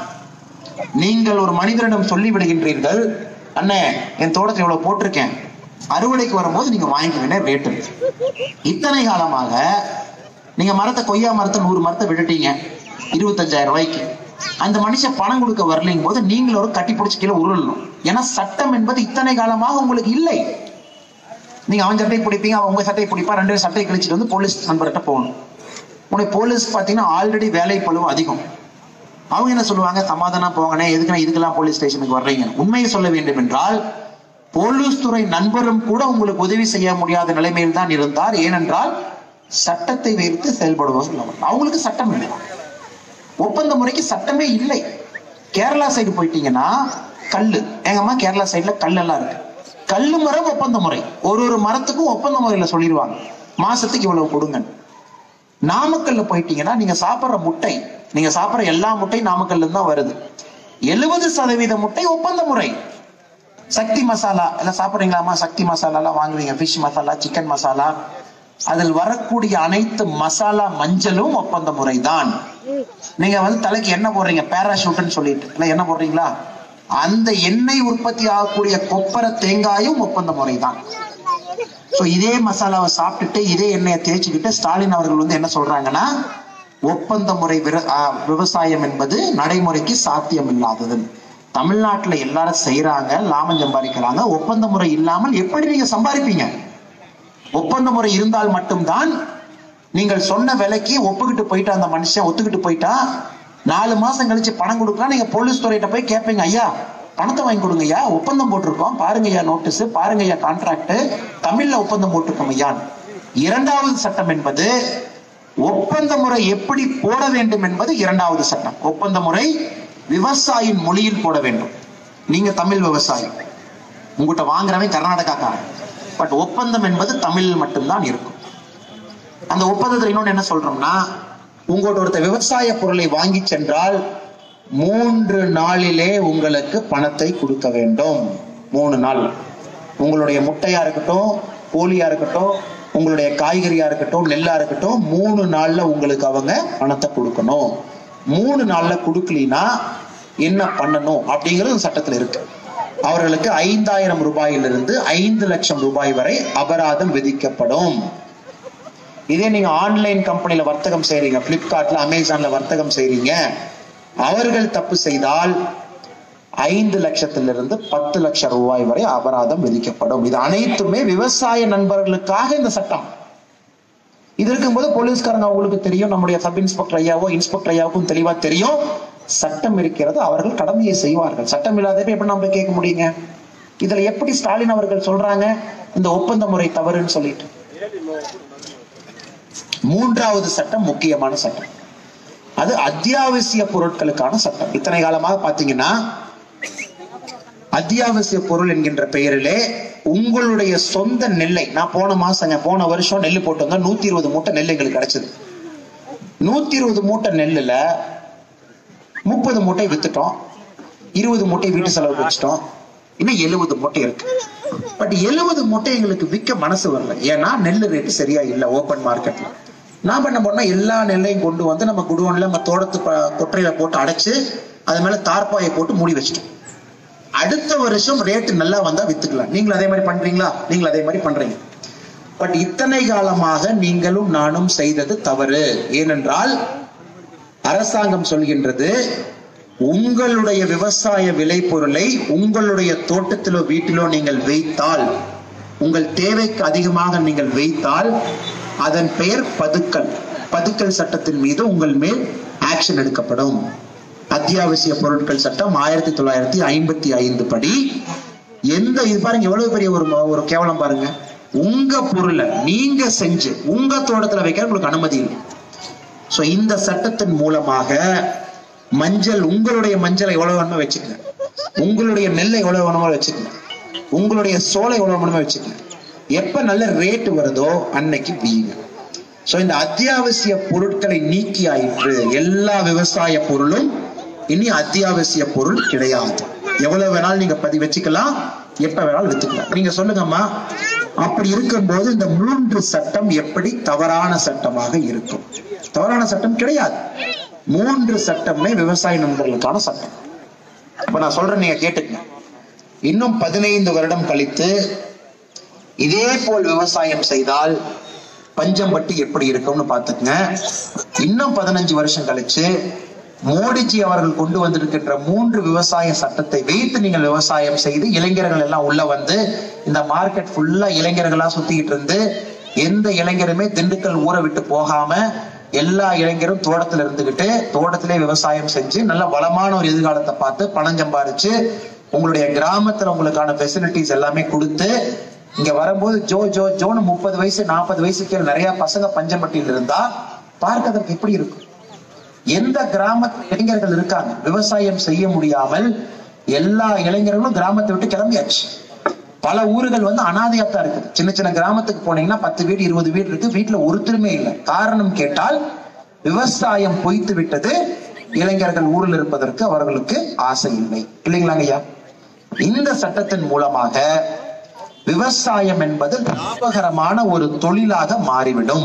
நீங்கள் ஒரு மனிதரிடம் சொல்லி விடுகின்றீர்கள் அண்ணே என் தோட்டத்தில் இவ்வளவு போட்டிருக்கேன் அறுவடைக்கு வரும்போது நீங்க வாங்கிக்குவீங்க ரேட்டு இத்தனை காலமாக நீங்க மரத்தை கொய்யா மரத்தை நூறு மரத்தை விட்டுட்டீங்க இருபத்தஞ்சாயிரம் ரூபாய்க்கு அந்த மனுஷன் பணம் கொடுக்க வரலைங்கும் போது நீங்கள் ஒரு கட்டி பிடிச்சி கீழே உருளணும் ஏன்னா சட்டம் என்பது இத்தனை காலமாக உங்களுக்கு இல்லை நீங்க அவன் சட்டையை பிடிப்பீங்க அவன் உங்க சட்டையை பிடிப்பா ரெண்டு பேரும் சட்டையை கழிச்சிட்டு வந்து போலீஸ் நண்பர்கிட்ட போகணும் உனக்கு போலீஸ் பாத்தீங்கன்னா ஆல்ரெடி வேலை பழுவு அதிகம் அவங்க என்ன சொல்லுவாங்க சமாதானம் போங்கண்ணே எதுக்கு நான் இதுக்கெல்லாம் போலீஸ் ஸ்டேஷனுக்கு வர்றீங்க உண்மையை சொல்ல வேண்டும் என்றால் போலீஸ் துறை நண்பரும் கூட உங்களுக்கு உதவி செய்ய முடியாத நிலைமையில் தான் இருந்தார் ஏனென்றால் சட்டத்தை வைத்து செயல்படுவார்கள் அவர். அவங்களுக்கு சட்டம் இல்லை ஒப்பந்த முறைக்கு சட்டமே இல்லை கேரளா சைடு போயிட்டீங்கன்னா கல்லு எங்க அம்மா கேரளா சைடுல கல்லெல்லாம் இருக்கு கல்லு மரம் ஒப்பந்த முறை ஒரு ஒரு மரத்துக்கும் ஒப்பந்த முறையில சொல்லிடுவாங்க மாசத்துக்கு இவ்வளவு கொடுங்க நாமக்கல்ல போயிட்டீங்கன்னா நீங்க சாப்பிடுற முட்டை நீங்க சாப்பிடுற எல்லா முட்டையும் நாமக்கல்ல இருந்து தான் வருது எழுபது சதவீத முட்டை ஒப்பந்த முறை சக்தி மசாலா எல்லாம் சாப்பிடுறீங்களாமா சக்தி மசாலா எல்லாம் வாங்குவீங்க ஃபிஷ் மசாலா சிக்கன் மசாலா அதில் வரக்கூடிய அனைத்து மசாலா மஞ்சளும் ஒப்பந்த முறைதான் நீங்க வந்து தலைக்கு என்ன போடுறீங்க பேராஷூட்னு சொல்லிட்டு இல்ல என்ன போடுறீங்களா அந்த எண்ணெய் உற்பத்தி ஆகக்கூடிய கொப்பரை தேங்காயும் ஒப்பந்த முறைதான் சோ இதே மசாலாவை சாப்பிட்டுட்டு இதே எண்ணெயை தேய்ச்சிக்கிட்டு ஸ்டாலின் அவர்கள் வந்து என்ன சொல்றாங்கன்னா ஒப்பந்த முறை விர- ஆ, விவசாயம் என்பது நடைமுறைக்கு சாத்தியம் இல்லாதது தமிழ்நாட்டுல எல்லாரும் செய்யறாங்க லாபம் சம்பாதிக்கிறாங்க ஒப்பந்த முறை இல்லாமல் எப்படி நீங்க சம்பாதிப்பீங்க ஒப்பந்த முறை இருந்தால் மட்டும்தான் நீங்கள் சொன்ன விலைக்கு ஒப்புக்கிட்டு போயிட்டா அந்த மனுஷன் ஒத்துக்கிட்டு போயிட்டா நாலு மாசம் கழிச்சு பணம் கொடுக்கலாம் நீங்க போலீஸ் துறையிட்ட போய் கேட்பீங்க ஐயா பணத்தை வாங்கி கொடுங்க ஐயா ஒப்பந்தம் போட்டிருக்கோம் பாருங்க ஐயா நோட்டீஸ் பாருங்க ஐயா கான்ட்ராக்ட் தமிழ்ல ஒப்பந்தம் போட்டிருக்கோம் ஐயா இரண்டாவது சட்டம் என்பது ஒப்பந்த முறை எப்படி போட வேண்டும் என்பது இரண்டாவது சட்டம் ஒப்பந்த முறை விவசாயியின் மொழியில் போட வேண்டும் நீங்க தமிழ் விவசாயி உங்ககிட்ட வாங்குறவன் கர்நாடகாக்காரன் பட் ஒப்பந்தம் என்பது தமிழில் மட்டும்தான் இருக்கும் அந்த ஒப்பந்தத்தில் இன்னொன்று என்ன சொல்றோம்னா உங்களோட ஒருத்த விவசாய பொருளை வாங்கி சென்றால் மூன்று நாளிலே உங்களுக்கு பணத்தை கொடுக்க வேண்டும் மூணு நாள் உங்களுடைய முட்டையா இருக்கட்டும் கோழியா இருக்கட்டும் உங்களுடைய காய்கறியா இருக்கட்டும் நெல்லா இருக்கட்டும் மூணு நாள்ல உங்களுக்கு அவங்க பணத்தை கொடுக்கணும் மூணு நாள்ல கொடுக்கலினா என்ன பண்ணணும் அப்படிங்கிறது சட்டத்தில் இருக்கு அவர்களுக்கு ஐந்தாயிரம் ரூபாயிலிருந்து ஐந்து லட்சம் ரூபாய் வரை அபராதம் விதிக்கப்படும் இதே நீங்க ஆன்லைன் கம்பெனில வர்த்தகம் செய்றீங்க பிளிப்கார்ட்ல அமேசான்ல வர்த்தகம் செய்றீங்க அவர்கள் தப்பு செய்தால் ஐந்து லட்சத்திலிருந்து பத்து லட்சம் ரூபாய் வரை அபராதம் விதிக்கப்படும் இது அனைத்துமே விவசாய நண்பர்களுக்காக இந்த சட்டம் இது இருக்கும்போது போலீஸ்காரங்க அவங்களுக்கு தெரியும் நம்முடைய சப் இன்ஸ்பெக்டர் ஐயாவோ இன்ஸ்பெக்டர் ஐயாவுக்கும் தெளிவா தெரியும் சட்டம் இருக்கிறது அவர்கள் கடமையை செய்வார்கள் சட்டம் இல்லாதப்ப எப்படி நம்ம கேட்க முடியுங்க இதுல எப்படி ஸ்டாலின் அவர்கள் சொல்றாங்க இந்த ஒப்பந்த முறை தவறுன்னு சொல்லிட்டு மூன்றாவது சட்டம் முக்கியமான சட்டம் அது அத்தியாவசிய பொருட்களுக்கான சட்டம் இத்தனை காலமாக பாத்தீங்கன்னா அத்தியாவசிய பொருள் என்கின்ற பெயரிலே உங்களுடைய சொந்த நெல்லை நான் போன மாசங்க போன வருஷம் நெல் போட்டு வந்தா நூத்தி இருபது மூட்டை நெல் எங்களுக்கு கிடைச்சது நூத்தி இருபது மூட்டை நெல்லுல முப்பது மூட்டை வித்துட்டோம் இருபது மூட்டை வீட்டு செலவுக்கு வச்சுட்டோம் இன்னும் எழுபது மூட்டை இருக்கு பட் எழுபது மூட்டை எங்களுக்கு விற்க மனசு வரல ஏன்னா நெல் ரேட்டு சரியா இல்ல ஓப்பன் மார்க்கெட்ல நான் பண்ண போனா எல்லா நெல்லையும் கொண்டு வந்து நம்ம குடோன்ல நம்ம தோட்டத்து ப- கொற்றையில போட்டு அடைச்சு அது மேல தார்ப்பாயை போட்டு மூடி வச்சிட்டோம் அடுத்த வருஷம் ரேட்டு நல்லா வந்தா வித்துக்கலாம் நீங்களும் அதே மாதிரி பண்றீங்களா நீங்களும் அதே மாதிரி பண்றீங்க பட் இத்தனை காலமாக நீங்களும் நானும் செய்தது தவறு ஏனென்றால் அரசாங்கம் சொல்கின்றது உங்களுடைய விவசாய விளைபொருளை உங்களுடைய தோட்டத்திலோ வீட்டிலோ நீங்கள் வைத்தால் உங்கள் தேவைக்கு அதிகமாக நீங்கள் வைத்தால் அதன் பெயர் பதுக்கல் பதுக்கல் சட்டத்தின் மீது உங்கள் மேல் ஆக்ஷன் எடுக்கப்படும் அத்தியாவசிய பொருட்கள் சட்டம் ஆயிரத்தி தொள்ளாயிரத்தி ஐம்பத்தி ஐந்து படி எந்த இது பாருங்க எவ்வளவு பெரிய ஒரு ம- ஒரு கேவலம் பாருங்க உங்க பொருளை நீங்க செஞ்சு உங்க தோட்டத்துல வைக்க உங்களுக்கு அனுமதி இல்லை சோ இந்த சட்டத்தின் மூலமாக மஞ்சள் உங்களுடைய மஞ்சளை எவ்வளவு வேணுமோ வச்சுக்கங்க உங்களுடைய நெல்லை எவ்வளவு வேணுமோ வச்சுக்கங்க உங்களுடைய சோலை எவ்வளவு வேணுமோ வச்சுக்கங்க எப்ப நல்ல ரேட் வருதோ அன்னைக்கு வீங்க சோ இந்த அத்தியாவசிய பொருட்களை நீக்கி ஆயிற்று எல்லா விவசாய பொருளும் இனி அத்தியாவசிய பொருள் கிடையாது எவ்வளவு வேணாலும் நீங்க பதி வச்சுக்கலாம் எப்ப வேணாலும் வித்துக்கலாம் நீங்க சொல்லுங்கம்மா அப்படி இருக்கும்போது இந்த மூன்று சட்டம் எப்படி தவறான சட்டமாக இருக்கும் தவறான சட்டம் கிடையாது மூன்று சட்டமே விவசாய நண்பர்களுக்கான சட்டம் இப்ப நான் சொல்றேன் நீங்க கேட்டுக்கங்க இன்னும் பதினைந்து வருடம் கழித்து இதே போல் விவசாயம் செய்தால் பஞ்சம்பட்டி எப்படி இருக்கும்னு பாத்துக்கங்க இன்னும் பதினஞ்சு வருஷம் கழிச்சு மோடிஜி அவர்கள் கொண்டு வந்திருக்கின்ற மூன்று விவசாய சட்டத்தை வைத்து நீங்கள் விவசாயம் செய்து இளைஞர்கள் எல்லாம் உள்ள வந்து இந்த மார்க்கெட் ஃபுல்லா இளைஞர்களா சுத்திக்கிட்டு இருந்து எந்த இளைஞருமே திண்டுக்கல் ஊரை விட்டு போகாம எல்லா இளைஞரும் தோட்டத்துல இருந்துகிட்டு தோட்டத்திலே விவசாயம் செஞ்சு நல்ல வளமான ஒரு எதிர்காலத்தை பார்த்து பணம் சம்பாரிச்சு உங்களுடைய கிராமத்துல உங்களுக்கான ஃபெசிலிட்டிஸ் எல்லாமே கொடுத்து இங்க வரும்போது ஜோ ஜோ ஜோன்னு முப்பது வயசு நாற்பது வயசுக்கு நிறைய பசங்க பஞ்சம்பட்டியில் இருந்தா பார்க்கறதுக்கு எப்படி இருக்கும் எந்த கிராமத்து இளைஞர்கள் இருக்காங்க விவசாயம் செய்ய முடியாமல் எல்லா இளைஞர்களும் கிராமத்தை விட்டு கிளம்பியாச்சு பல ஊர்கள் வந்து அனாதையாத்தான் இருக்குது சின்ன சின்ன கிராமத்துக்கு போனீங்கன்னா பத்து வீடு இருபது வீடு இருக்கு வீட்டுல ஒருத்தருமே இல்லை காரணம் கேட்டால் விவசாயம் பொய்த்து விட்டது இளைஞர்கள் ஊரில் இருப்பதற்கு அவர்களுக்கு ஆசை இல்லை இல்லைங்களாங்க ஐயா இந்த சட்டத்தின் மூலமாக விவசாயம் என்பது லாபகரமான ஒரு தொழிலாக மாறிவிடும்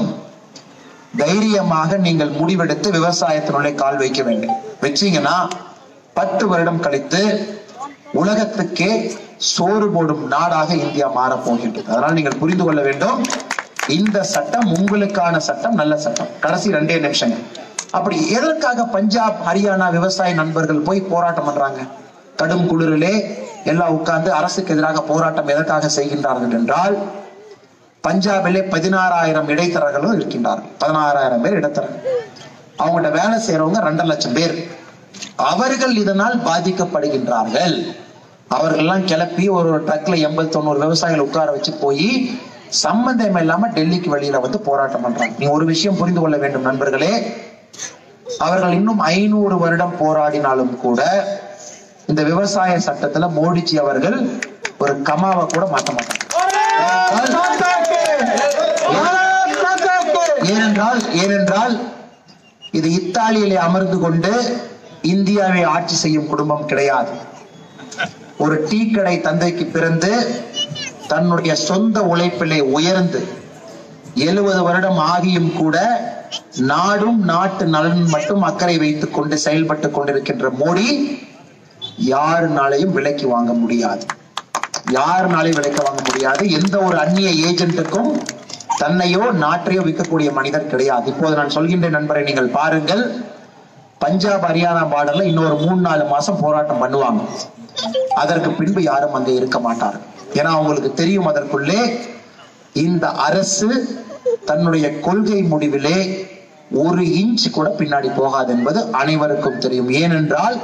தைரியமாக நீங்கள் முடிவெடுத்து விவசாயத்தினுள்ளே கால் வைக்க வேண்டும் வச்சீங்கன்னா பத்து வருடம் கழித்து உலகத்துக்கே சோறு போடும் நாடாக இந்தியா மாறப் போகின்றது அதனால் நீங்கள் புரிந்து கொள்ள வேண்டும் இந்த சட்டம் உங்களுக்கான சட்டம் நல்ல சட்டம் கடைசி ரெண்டே நிமிஷங்க அப்படி எதற்காக பஞ்சாப் ஹரியானா விவசாய நண்பர்கள் போய் போராட்டம் பண்றாங்க கடும் குளிரிலே எல்லாம் உட்கார்ந்து அரசுக்கு எதிராக போராட்டம் எதற்காக செய்கின்றார்கள் என்றால் பஞ்சாபிலே பதினாறாயிரம் இடைத்தரகர்களும் இருக்கின்றார்கள் பதினாறாயிரம் பேர் இடைத்தரகர்கள் அவங்கள்ட்ட வேலை செய்யறவங்க ரெண்டரை லட்சம் பேர் அவர்கள் இதனால் பாதிக்கப்படுகின்றார்கள் அவர்கள்லாம் கிளப்பி ஒரு ட்ரக்ல எண்பது தொண்ணூறு விவசாயிகள் உட்கார வச்சு போய் சம்பந்தம் இல்லாம டெல்லிக்கு வெளியில வந்து போராட்டம் பண்றாங்க நீங்க ஒரு விஷயம் புரிந்து கொள்ள வேண்டும் நண்பர்களே அவர்கள் இன்னும் ஐநூறு வருடம் போராடினாலும் கூட இந்த விவசாய சட்டத்துல மோடிஜி அவர்கள் ஒரு கமாவை கூட மாற்ற மாட்டாங்க ஏனென்றால் ஏனென்றால் இது இத்தாலியிலே அமர்ந்து கொண்டு இந்தியாவை ஆட்சி செய்யும் குடும்பம் கிடையாது ஒரு டீ கடை தந்தைக்கு பிறந்து தன்னுடைய சொந்த உழைப்பிலே உயர்ந்து எழுபது வருடம் ஆகியும் கூட நாடும் நாட்டு நலன் மட்டும் அக்கறை வைத்துக் கொண்டு செயல்பட்டு கொண்டிருக்கின்ற மோடி யாருனாலையும் விலைக்கு வாங்க முடியாது யாருனாலையும் விலைக்கு வாங்க முடியாது எந்த ஒரு அந்நிய ஏஜென்ட்டுக்கும் தன்னையோ நாட்டையோ விற்கக்கூடிய மனிதர் கிடையாது இப்போது நான் சொல்கின்ற நண்பரை நீங்கள் பாருங்கள் பஞ்சாப் ஹரியானா பார்டர்ல இன்னொரு மூணு நாலு மாசம் போராட்டம் பண்ணுவாங்க அதற்கு பின்பு யாரும் அங்கே இருக்க மாட்டார்கள் ஏன்னா அவங்களுக்கு தெரியும் அதற்குள்ளே இந்த அரசு தன்னுடைய கொள்கை முடிவிலே ஒரு இன்ச் கூட பின்னாடி போகாது என்பது அனைவருக்கும் தெரியும் ஏனென்றால்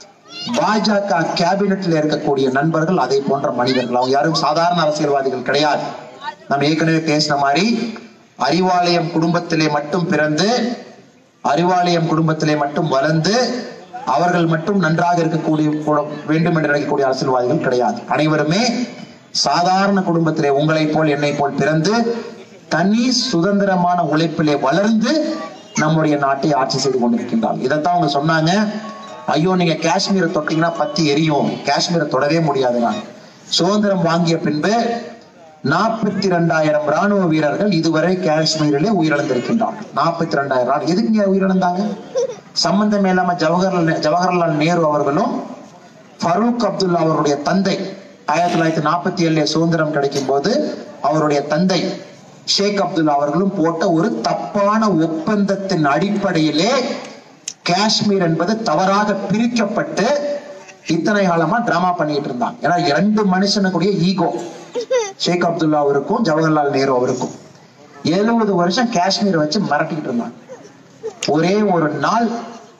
பாஜக கேபினெட்ல இருக்கக்கூடிய நண்பர்கள் அதை போன்ற மனிதர்கள் அவங்க யாரும் சாதாரண அரசியல்வாதிகள் கிடையாது நம்ம ஏற்கனவே பேசின மாதிரி அறிவாலயம் குடும்பத்திலே மட்டும் பிறந்து அறிவாலயம் குடும்பத்திலே மட்டும் வளர்ந்து அவர்கள் மட்டும் நன்றாக இருக்கக்கூடிய கூட- வேண்டும் என்று நினைக்கக்கூடிய அரசியல்வாதிகள் கிடையாது அனைவருமே சாதாரண குடும்பத்திலே உங்களைப் போல் என்னை போல் பிறந்து தனி சுதந்திரமான உழைப்பிலே வளர்ந்து நம்முடைய நாட்டை ஆட்சி செய்து கொண்டிருக்கின்றார் இதைத்தான் அவங்க சொன்னாங்க ஐயோ நீங்க காஷ்மீரை தொட்டீங்கன்னா பத்தி எரியும் காஷ்மீரை தொடவே முடியாது நான் சுதந்திரம் வாங்கிய பின்பு நாற்பத்தி ரெண்டாயிரம் ராணுவ வீரர்கள் இதுவரை காஷ்மீரிலே உயிரிழந்திருக்கின்றார்கள் நாற்பத்தி ரெண்டாயிரம் ராணுவ எதுக்கு உயிரிழந்தாங்க சம்பந்தம் இல்லாம ஜவஹர்லால் நே- ஜவஹர்லால் நேரு அவர்களும் ஃபரூக் அப்துல்லா அவருடைய தந்தை ஆயிரத்தி தொள்ளாயிரத்தி நாற்பத்தி ஏழுல சுதந்திரம் கிடைக்கும் போது அவருடைய தந்தை ஷேக் அப்துல்லா அவர்களும் போட்ட ஒரு தப்பான ஒப்பந்தத்தின் அடிப்படையிலே காஷ்மீர் என்பது தவறாக பிரிக்கப்பட்டு இத்தனை காலமா டிராமா பண்ணிட்டு இருந்தாங்க ஏன்னா இரண்டு மனுஷனுக்குடைய ஈகோ ஷேக் அப்துல்லா அவருக்கும் ஜவஹர்லால் நேரு அவருக்கும் எழுபது வருஷம் காஷ்மீரை வச்சு மிரட்டிக்கிட்டு இருந்தாங்க ஒரே ஒரு நாள்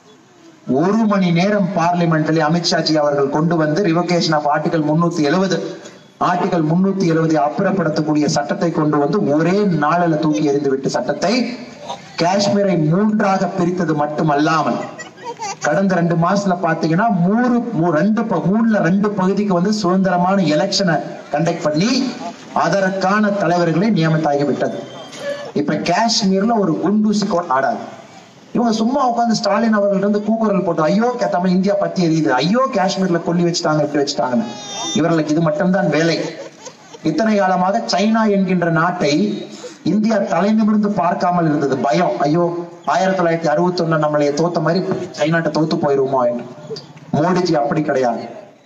ஒரு மணி நேரம் பார்லிமெண்ட்ல அமித்ஷாஜி அவர்கள் கொண்டு வந்து ரிவோகேஷன் ஆஃப் ஆர்டிகல் முன்னூத்தி எழுபது ஆர்டிகல் முன்னூத்தி எழுபதை அப்புறப்படுத்தக்கூடிய சட்டத்தை கொண்டு வந்து ஒரே நாளில் தூக்கி எறிந்து விட்டு சட்டத்தை காஷ்மீரை மூன்றாக பிரித்தது மட்டுமல்லாமல் கடந்த ரெண்டு மாசத்துல பாத்தீங்கன்னா மூணு மூ- ரெண்டு ப- மூணுல ரெண்டு பகுதிக்கு வந்து சுதந்திரமான எலெக்ஷனை கண்டக்ட் பண்ணி அதற்கான தலைவர்களை நியமித்தாகி விட்டது இப்ப காஷ்மீர்ல ஒரு குண்டூசி கூட ஆடாது இவங்க சும்மா உட்கார்ந்து ஸ்டாலின் அவர்கள் இருந்து கூக்குரல் போட்டு ஐயோ கே- தமிழ் இந்தியா பத்தி எரியுது ஐயோ காஷ்மீர்ல கொல்லி வச்சுட்டாங்க இப்படி வச்சுட்டாங்கன்னு இவர்களுக்கு இது மட்டும்தான் வேலை இத்தனை காலமாக சைனா என்கின்ற நாட்டை இந்தியா தலை நிமிர்ந்து பார்க்காமல் இருந்தது பயம் ஐயோ ஆயிரத்தி தொள்ளாயிரத்தி அறுபத்தி ஒண்ணுல நம்மளைய தோத்த மாதிரி சைனாட்ட தோத்து போயிருவோமோ என்று மோடிஜி அப்படி கிடையாது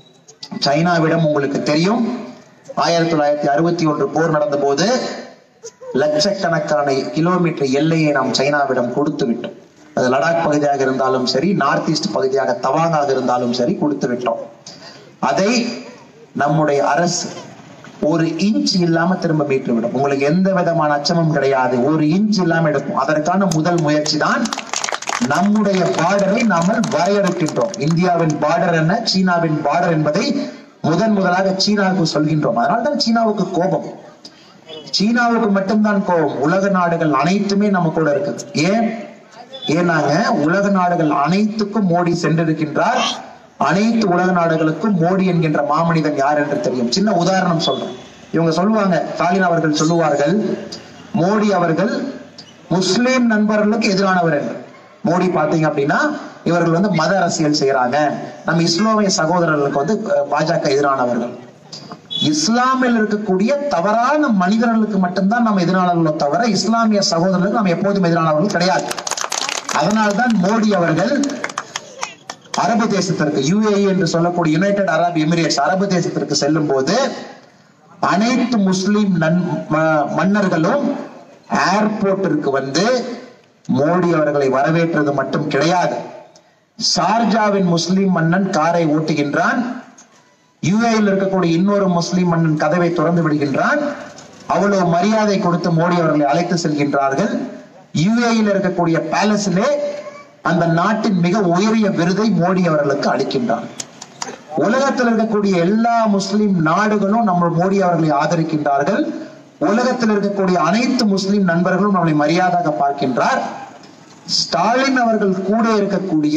சைனாவிடம் உங்களுக்கு தெரியும் ஆயிரத்தி தொள்ளாயிரத்தி அறுபத்தி ஒன்று போர் நடந்த போது லட்சக்கணக்கான கிலோமீட்டர் எல்லையை நாம் சைனாவிடம் கொடுத்து விட்டோம் அது லடாக் பகுதியாக இருந்தாலும் சரி நார்த் ஈஸ்ட் பகுதியாக தவாங்காக இருந்தாலும் சரி கொடுத்து விட்டோம் அதை நம்முடைய அரசு ஒரு இன்ச் இல்லாம திரும்ப மீட்டு விடும் உங்களுக்கு எந்த விதமான அச்சமும் கிடையாது ஒரு இன்ச் இல்லாம எடுக்கும் அதற்கான முதல் முயற்சி தான் நம்முடைய பார்டரை நாம வரையறுக்கின்றோம் இந்தியாவின் பார்டர் என்ன சீனாவின் பார்டர் என்பதை முதன் முதலாக சீனாவுக்கு சொல்கின்றோம் அதனால்தான் சீனாவுக்கு கோபம் சீனாவுக்கு மட்டும்தான் கோபம் உலக நாடுகள் அனைத்துமே நம்ம கூட இருக்குது ஏன் ஏன்னாங்க உலக நாடுகள் அனைத்துக்கும் மோடி சென்றிருக்கின்றார் அனைத்து உலக நாடுகளுக்கும் மோடி என்கின்ற மாமனிதன் யார் என்று தெரியும் சின்ன உதாரணம் சொல்றேன் இவங்க சொல்லுவாங்க ஸ்டாலின் அவர்கள் சொல்லுவார்கள் மோடி அவர்கள் முஸ்லிம் நண்பர்களுக்கு எதிரானவர் என்று மோடி பாத்தீங்க அப்படின்னா இவர்கள் வந்து மத அரசியல் செய்யறாங்க நம்ம இஸ்லாமிய சகோதரர்களுக்கு வந்து அஹ், பாஜக எதிரானவர்கள் இஸ்லாமில் இருக்கக்கூடிய தவறான மனிதர்களுக்கு மட்டும்தான் நம்ம எதிரானவர்களோ தவிர இஸ்லாமிய சகோதரர்களுக்கு நம்ம எப்போதும் எதிரானவர்கள் கிடையாது அதனால்தான் மோடி அவர்கள் அரபு தேசத்திற்கு யுஏஇ என்று சொல்லக்கூடிய யுனைடெட் அரப் எமிரேட்ஸ் அரபு தேசத்திற்கு செல்லும் போது அனைத்து முஸ்லிம் நன்- ம- மன்னர்களும் ஏர்போர்ட்டிற்கு வந்து மோடி அவர்களை வரவேற்றது மட்டும் கிடையாது ஷார்ஜாவின் முஸ்லிம் மன்னன் காரை ஓட்டுகின்றான் யுஏயில் இருக்கக்கூடிய இன்னொரு முஸ்லிம் மன்னன் கதவை திறந்து விடுகின்றான் அவ்வளவு மரியாதை கொடுத்து மோடி அவர்களை அழைத்து செல்கின்றார்கள் யுஏயில் இருக்கக்கூடிய பேலஸிலே அந்த நாட்டின் மிக உயரிய விருதை மோடி அவர்களுக்கு அளிக்கின்றார் உலகத்தில் இருக்கக்கூடிய எல்லா முஸ்லிம் நாடுகளும் நம்ம மோடி அவர்களை ஆதரிக்கின்றார்கள் உலகத்தில் இருக்கக்கூடிய அனைத்து முஸ்லிம் நண்பர்களும் நம்மளை மரியாதையாக பார்க்கின்றார் ஸ்டாலின் அவர்கள் கூட இருக்கக்கூடிய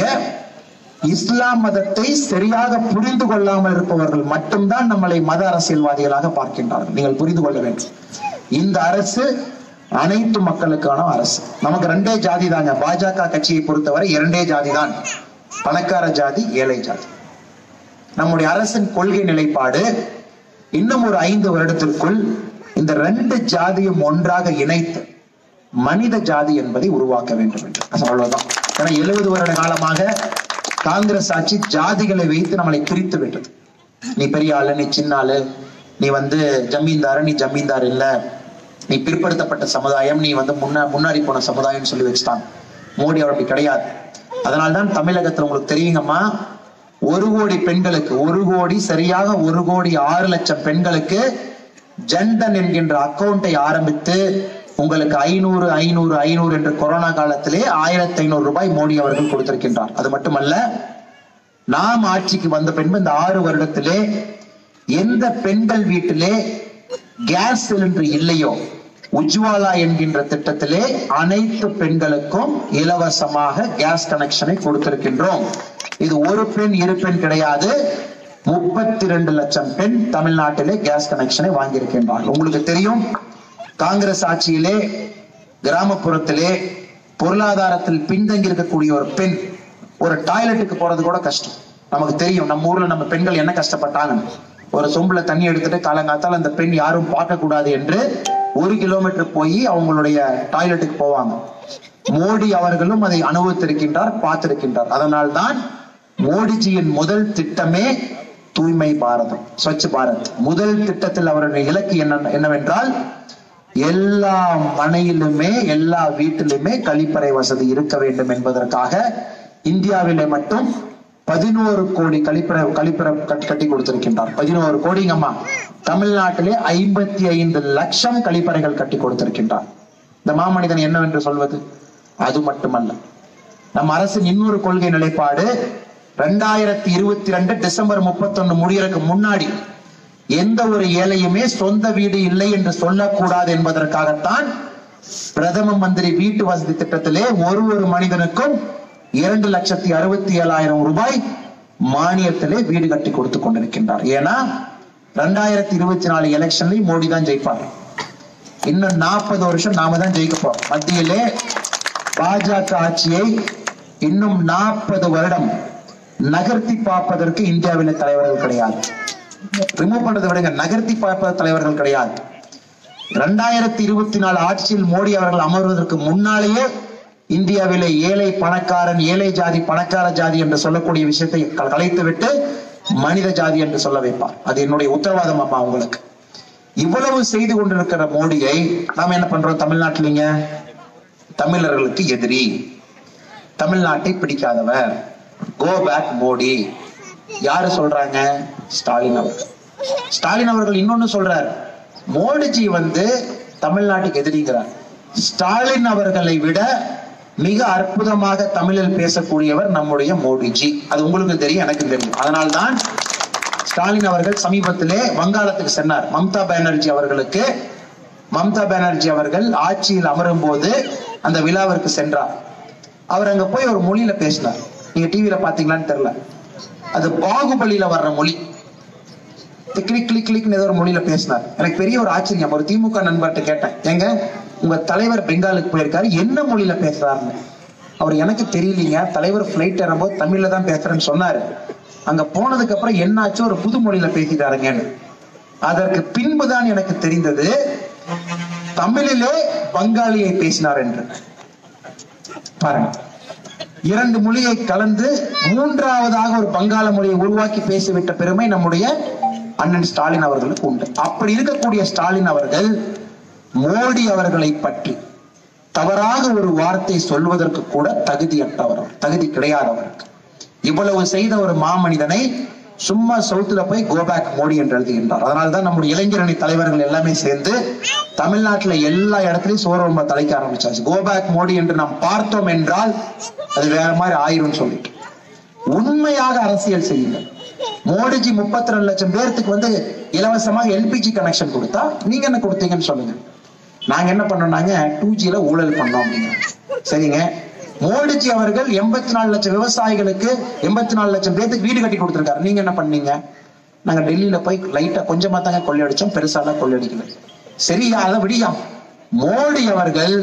இஸ்லாம் மதத்தை சரியாக புரிந்து கொள்ளாமல் இருப்பவர்கள் மட்டும்தான் நம்மளை மத அரசியல்வாதிகளாக பார்க்கின்றார்கள் நீங்கள் புரிந்து கொள்ள வேண்டும் இந்த அரசு அனைத்து மக்களுக்கான அரசு நமக்கு ரெண்டே ஜாதி தாங்க பாஜக கட்சியை பொறுத்தவரை இரண்டே ஜாதி தான் பணக்கார ஜாதி ஏழை ஜாதி நம்முடைய அரசின் கொள்கை நிலைப்பாடு இன்னும் ஒரு ஐந்து வருடத்திற்குள் இந்த ரெண்டு ஜாதியும் ஒன்றாக இணைத்து மனித ஜாதி என்பதை உருவாக்க வேண்டும் என்று அவ்வளவுதான் ஏன்னா எழுபது வருட காலமாக காங்கிரஸ் ஆட்சி ஜாதிகளை வைத்து நம்மளை பிரித்து விட்டது நீ பெரிய ஆளு நீ சின்ன ஆளு நீ வந்து ஜமீன்தாரு நீ ஜமீன்தார் இல்ல நீ பிற்படுத்தப்பட்ட சமுதாயம் நீ வந்து முன்ன முன்னாடி போன சமுதாயம் சொல்லி வச்சுட்டான் மோடி அவர் அப்படி கிடையாது அதனால்தான் தமிழகத்துல உங்களுக்கு தெரியுங்கம்மா ஒரு கோடி பெண்களுக்கு ஒரு கோடி சரியாக ஒரு கோடி ஆறு லட்சம் பெண்களுக்கு ஜன்தன் என்கின்ற அக்கவுண்டை ஆரம்பித்து உங்களுக்கு ஐநூறு ஐநூறு ஐநூறு என்று கொரோனா காலத்திலே ஆயிரத்தி ஐநூறு ரூபாய் மோடி அவர்கள் கொடுத்திருக்கின்றார் அது மட்டுமல்ல நாம் ஆட்சிக்கு வந்த பின்பு இந்த ஆறு வருடத்திலே எந்த பெண்கள் வீட்டிலே கேஸ் சிலிண்டர் இல்லையோ உஜ்வாலா என்கின்ற திட்டத்திலே அனைத்து பெண்களுக்கும் இலவசமாக கேஸ் கனெக்ஷனை கொடுத்திருக்கின்றோம் இது ஒரு பெண் இரு பெண் கிடையாது முப்பத்தி ரெண்டு லட்சம் பெண் தமிழ்நாட்டிலே கேஸ் கனெக்ஷனை வாங்கியிருக்கின்றார்கள் உங்களுக்கு தெரியும் காங்கிரஸ் ஆட்சியிலே கிராமப்புறத்திலே பொருளாதாரத்தில் பின்தங்கி இருக்கக்கூடிய ஒரு பெண் ஒரு டாய்லெட்டுக்கு போறது கூட கஷ்டம் நமக்கு தெரியும் நம்ம ஊர்ல நம்ம பெண்கள் என்ன கஷ்டப்பட்டாங்க ஒரு சொம்புல தண்ணி எடுத்துட்டு காலங்காத்தால அந்த பெண் யாரும் பார்க்க கூடாது என்று ஒரு கிலோமீட்டர் போய் அவங்களுடைய டாய்லெட்டுக்கு போவாங்க மோடி அவர்களும் அதை அனுபவித்திருக்கின்றார் பார்த்திருக்கின்றார் அதனால்தான் மோடிஜியின் முதல் திட்டமே தூய்மை பாரதம் ஸ்வச் பாரத் முதல் திட்டத்தில் அவருடைய இலக்கு என்ன என்னவென்றால் எல்லா மனையிலுமே எல்லா வீட்டிலுமே கழிப்பறை வசதி இருக்க வேண்டும் என்பதற்காக இந்தியாவிலே மட்டும் பதினோரு கோடி கழிப்பறை கழிப்பறை கட்டி கட்டி கொடுத்திருக்கின்றார் பதினோரு கோடிங்கம்மா தமிழ்நாட்டிலே ஐம்பத்தி ஐந்து லட்சம் கழிப்பறைகள் கட்டி கொடுத்திருக்கின்றார் இந்த மாமனிதன் என்னவென்று சொல்வது அது மட்டுமல்ல நம் அரசின் இன்னொரு கொள்கை நிலைப்பாடு ரெண்டாயிரத்தி இருபத்தி ரெண்டு டிசம்பர் முப்பத்தொன்னு முடியறதுக்கு முன்னாடி எந்த ஒரு ஏழையுமே சொந்த வீடு இல்லை என்று சொல்லக்கூடாது என்பதற்காகத்தான் பிரதம மந்திரி வீட்டு வசதி திட்டத்திலே ஒரு ஒரு மனிதனுக்கும் இரண்டு லட்சத்தி அறுபத்தி ஏழாயிரம் ரூபாய் மானியத்திலே வீடு கட்டி கொடுத்து கொண்டிருக்கின்றார் ஏன்னா ரெண்டாயிரத்தி இருபத்தி நாலு எலெக்ஷன்லயும் மோடி தான் ஜெயிப்பார் இன்னும் நாற்பது வருஷம் நாம தான் ஜெயிக்க போறோம் மத்தியிலே பாஜக ஆட்சியை இன்னும் நாற்பது வருடம் நகர்த்தி பார்ப்பதற்கு இந்தியாவிலே தலைவர்கள் கிடையாது ரிமூவ் பண்ணதை விடுங்க நகர்த்தி பார்ப்பத தலைவர்கள் கிடையாது ரெண்டாயிரத்தி இருபத்தி நாலு ஆட்சியில் மோடி அவர்கள் அமர்வதற்கு முன்னாலேயே இந்தியாவிலே ஏழை பணக்காரன் ஏழை ஜாதி பணக்கார ஜாதி என்று சொல்லக்கூடிய விஷயத்தை க- கலைத்துவிட்டு மனித ஜாதி என்று சொல்ல வைப்பார் அது என்னுடைய உத்தரவாதம் அம்மா உங்களுக்கு இவ்வளவு செய்து கொண்டிருக்கிற மோடியை நாம என்ன பண்றோம் தமிழ்நாட்டிலீங்க தமிழர்களுக்கு எதிரி தமிழ்நாட்டை பிடிக்காதவர் கோ பேக் மோடி யாரு சொல்றாங்க ஸ்டாலின் அவர்கள் ஸ்டாலின் அவர்கள் இன்னொன்னு சொல்றார் மோடிஜி வந்து தமிழ்நாட்டுக்கு எதிரிங்கிறார் ஸ்டாலின் அவர்களை விட மிக அற்புதமாக தமிழில் பேசக்கூடியவர் நம்முடைய மோடிஜி அது உங்களுக்கு தெரியும் எனக்கு தெரியும் அதனால்தான் ஸ்டாலின் அவர்கள் சமீபத்திலே வங்காளத்துக்கு சென்றார் மம்தா பானர்ஜி அவர்களுக்கு மம்தா பானர்ஜி அவர்கள் ஆட்சியில் அமரும் போது அந்த விழாவிற்கு சென்றார் அவர் அங்க போய் ஒரு மொழியில பேசினார் நீங்க டிவியில பாத்தீங்களான்னு தெரியல அது பாகுபலியில வர்ற மொழி கிளிக் கிளிக் கிளிக்னு ஏதோ ஒரு மொழியில பேசினார் எனக்கு பெரிய ஒரு ஆச்சரியம் ஒரு திமுக நண்பர்கிட்ட கேட்டேன் ஏங்க உங்க தலைவர் பெங்காலுக்கு போயிருக்காரு என்ன மொழியில பேசுறாருன்னு அவர் எனக்கு தெரியலீங்க தலைவர் பிளைட் ஏறும்போது தமிழ்ல தான் பேசுறேன்னு சொன்னாரு அங்க போனதுக்கு அப்புறம் என்னாச்சு ஒரு புது மொழியில பேசிட்டாருங்கன்னு அதற்கு பின்புதான் எனக்கு தெரிந்தது தமிழிலே பங்காளியை பேசினார் என்று பாருங்க இரண்டு மொழியை கலந்து மூன்றாவதாக ஒரு பங்காள மொழியை உருவாக்கி பேசிவிட்ட பெருமை நம்முடைய அண்ணன் ஸ்டாலின் அவர்களுக்கு உண்டு அப்படி இருக்கக்கூடிய ஸ்டாலின் அவர்கள் மோடி அவர்களை பற்றி தவறாக ஒரு வார்த்தை சொல்வதற்கு கூட தகுதியற்றவர் அவர். தகுதி கிடையாதவருக்கு இவ்வளவு செய்த ஒரு மாமனிதனை சும்மா சவுத்துல போய் கோபேக் மோடி என்று எழுதுகின்றார் அதனால தான் நம்முடைய இளைஞரணி தலைவர்கள் எல்லாமே சேர்ந்து தமிழ்நாட்டுல எல்லா இடத்துலயும் சோரம்ப தலைக்க ஆரம்பிச்சாச்சு கோபேக் மோடி என்று நாம் பார்த்தோம் என்றால் அது வேற மாதிரி ஆயிரும் சொல்லிட்டு உண்மையாக அரசியல் செய்யுங்கள் மோடிஜி முப்பத்தி ரெண்டு லட்சம் பேர்த்துக்கு வந்து இலவசமாக எல்பிஜி கனெக்ஷன் கொடுத்தா நீங்க என்ன கொடுத்தீங்கன்னு சொல்லுங்க நாங்க என்ன பண்ணோம்னாங்க டூ ஜில ஊழல் பண்ணோம் அப்படிங்க சரிங்க மோடிஜி அவர்கள் எண்பத்தி நாலு லட்சம் விவசாயிகளுக்கு எண்பத்தி நாலு லட்சம் பேர்த்துக்கு வீடு கட்டி கொடுத்திருக்காரு நீங்க என்ன பண்ணீங்க நாங்க டெல்லியில போய் லைட்டா கொஞ்சமா தாங்க கொள்ளையடிச்சோம் பெருசாலாம் கொள்ளையடிக்கல சரியா அதை விடியா மோடி அவர்கள்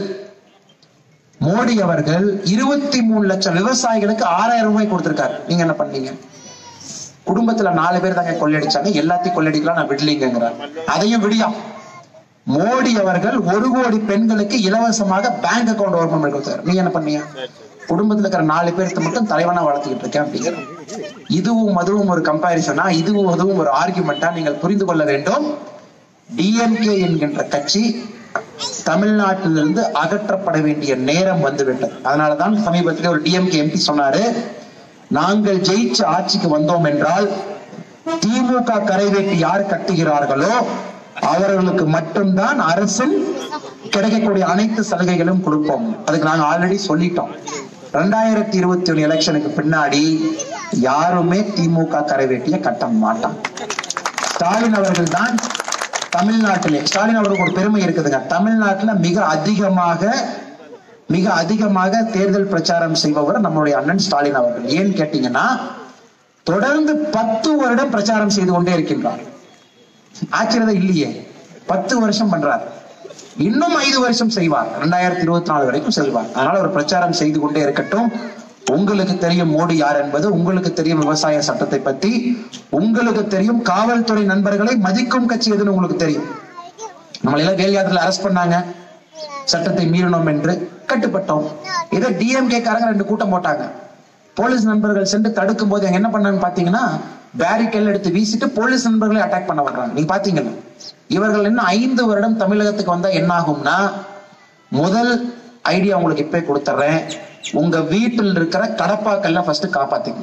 மோடி அவர்கள் இருபத்தி மூணு லட்சம் விவசாயிகளுக்கு ஆறாயிரம் ரூபாய் கொடுத்திருக்காரு நீங்க என்ன பண்ணீங்க குடும்பத்துல நாலு பேர் தாங்க கொள்ளையடிச்சாங்க எல்லாத்தையும் கொள்ளையடிக்கலாம் நான் விடலீங்கிறார் அதையும் விடியா மோடி அவர்கள் ஒரு கோடி பெண்களுக்கு இலவசமாக பேங்க் அக்கவுண்ட் ஓபன் பண்ணி கொடுத்தாரு நீங்க என்ன பண்ணீங்க குடும்பத்துல இருக்கிற நாலு பேருக்கு மட்டும் தலைவனா வளர்த்துக்கிட்டு இருக்கேன் அப்படிங்கிற இதுவும் அதுவும் ஒரு கம்பாரிசனா இதுவும் அதுவும் ஒரு ஆர்குமெண்டா நீங்கள் புரிந்து கொள்ள வேண்டும் டிஎம்கே என்கின்ற கட்சி தமிழ்நாட்டிலிருந்து அகற்றப்பட வேண்டிய நேரம் வந்துவிட்டது அதனாலதான் சமீபத்தில் ஒரு டிஎம்கே எம்பி சொன்னாரு நாங்கள் ஜெயிச்சு ஆட்சிக்கு வந்தோம் என்றால் திமுக கரைவேட்டி யார் கட்டுகிறார்களோ அவர்களுக்கு மட்டும்தான் அரசின் கிடைக்கக்கூடிய அனைத்து சலுகைகளும் கொடுப்போம் அதுக்கு நாங்க ஆல்ரெடி சொல்லிட்டோம் ரெண்டாயிரத்தி இருபத்தி ஒண்ணு எலெக்ஷனுக்கு பின்னாடி யாருமே திமுக கரைவேட்டிய கட்ட மாட்டான் ஸ்டாலின் அவர்கள் தான் தமிழ்நாட்டிலே ஸ்டாலின் அவருக்கு ஒரு பெருமை இருக்குதுங்க தமிழ்நாட்டுல மிக அதிகமாக மிக அதிகமாக தேர்தல் பிரச்சாரம் செய்பவர் நம்மளுடைய அண்ணன் ஸ்டாலின் அவர்கள் ஏன்னு கேட்டீங்கன்னா தொடர்ந்து பத்து வருடம் பிரச்சாரம் செய்து கொண்டே இருக்கின்றார் ஆச்சரியம் இல்லையே பத்து வருஷம் பண்றார் இன்னும் ஐந்து வருஷம் செய்வார் ரெண்டாயிரத்தி இருபத்தி நாலு வரைக்கும் செல்வார் அதனால ஒரு பிரச்சாரம் செய்து கொண்டே இருக்கட்டும் உங்களுக்கு தெரியும் மோடி யார் என்பது உங்களுக்கு தெரியும் விவசாய சட்டத்தை பத்தி உங்களுக்கு தெரியும் காவல்துறை நண்பர்களை மதிக்கும் கட்சி எதுன்னு உங்களுக்கு தெரியும் நம்மள எல்லாம் வேல் யாத்திரையில அரெஸ்ட் பண்ணாங்க சட்டத்தை மீறினோம் என்று கட்டுப்பட்டோம் இதை டிஎம்கே காரங்க ரெண்டு கூட்டம் போட்டாங்க போலீஸ் நண்பர்கள் சென்று தடுக்கும் போது அங்க என்ன பண்ணான்னு பாத்தீங்கன்னா பேரிகேல் எடுத்து வீசிட்டு போலீஸ் நண்பர்களை அட்டாக் பண்ண வர்றாங்க நீங்க பாத்தீங்கல்ல இவர்கள் இன்னும் ஐந்து வருடம் தமிழகத்துக்கு வந்தா என்ன ஆகும்னா முதல் ஐடியா உங்களுக்கு இப்பே கொடுத்துறேன் உங்க வீட்டில் இருக்கிற கடப்பாக்கல்ல ஃபர்ஸ்ட் காப்பாத்துங்க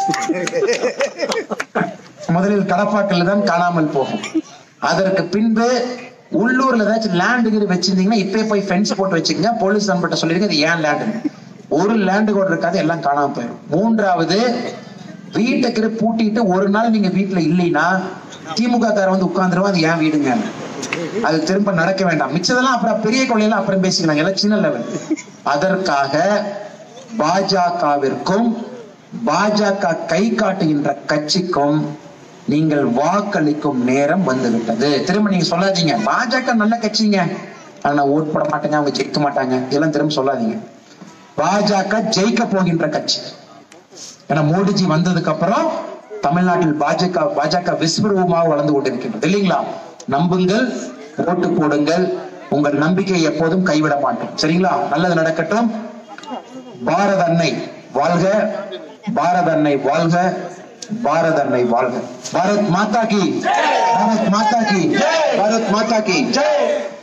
முதலில் கடப்பாக்கல்ல தான் காணாமல் போகும் அதற்கு பின்பு உள்ளூர்ல ஏதாச்சும் லேண்டு கீடு வச்சிருந்தீங்கன்னா இப்பே போய் ஃபென்ஸ் போட்டு வச்சுக்கங்க போலீஸ் நண்பர்கிட்ட சொல்லிருங்க இது ஏன் லேண்டு ஒரு லேண்டு கூட இருக்காது எல்லாம் காணாம போயிடும் மூன்றாவது வீட்டுக்கு பூட்டிட்டு ஒரு நாள் நீங்க வீட்டுல இல்லைன்னா திமுக கார வந்து உட்கார்ந்துருவா அது ஏன் வீடுங்க அது திரும்ப நடக்க வேண்டாம் மிச்சதெல்லாம் அப்புறம் பெரிய கொள்ளையெல்லாம் அப்புறம் பேசிக்கலாம் எல்லாம் சின்ன லெவல் அதற்காக பாஜகவிற்கும் பாஜக கை காட்டுகின்ற கட்சிக்கும் நீங்கள் வாக்களிக்கும் நேரம் வந்துவிட்டது திரும்ப நீங்க சொல்லாதீங்க பாஜக நல்ல கட்சிங்க ஆனா ஓட் போட மாட்டாங்க அவங்க ஜெயிக்க மாட்டாங்க இதெல்லாம் திரும்ப சொல்லாதீங்க பாஜக ஜெயிக்க போகின்ற கட்சி ஏன்னா மோடிஜி வந்ததுக்கு அப்புறம் தமிழ்நாட்டில் பாஜக பாஜக விஸ்வரூபமாக வளர்ந்து கொண்டிருக்கின்றது இல்லைங்களா நம்புங்கள் ஓட்டு போடுங்கள் உங்கள் நம்பிக்கை எப்போதும் கைவிட மாட்டோம் சரிங்களா நல்லது நடக்கட்டும் பாரத அன்னை வாழ்க பாரத அன்னை வாழ்க பாரத அன்னை வாழ்க பாரத் மாதா கி பாரத் மாதா கி பாரத் மாதா கி ஜெய்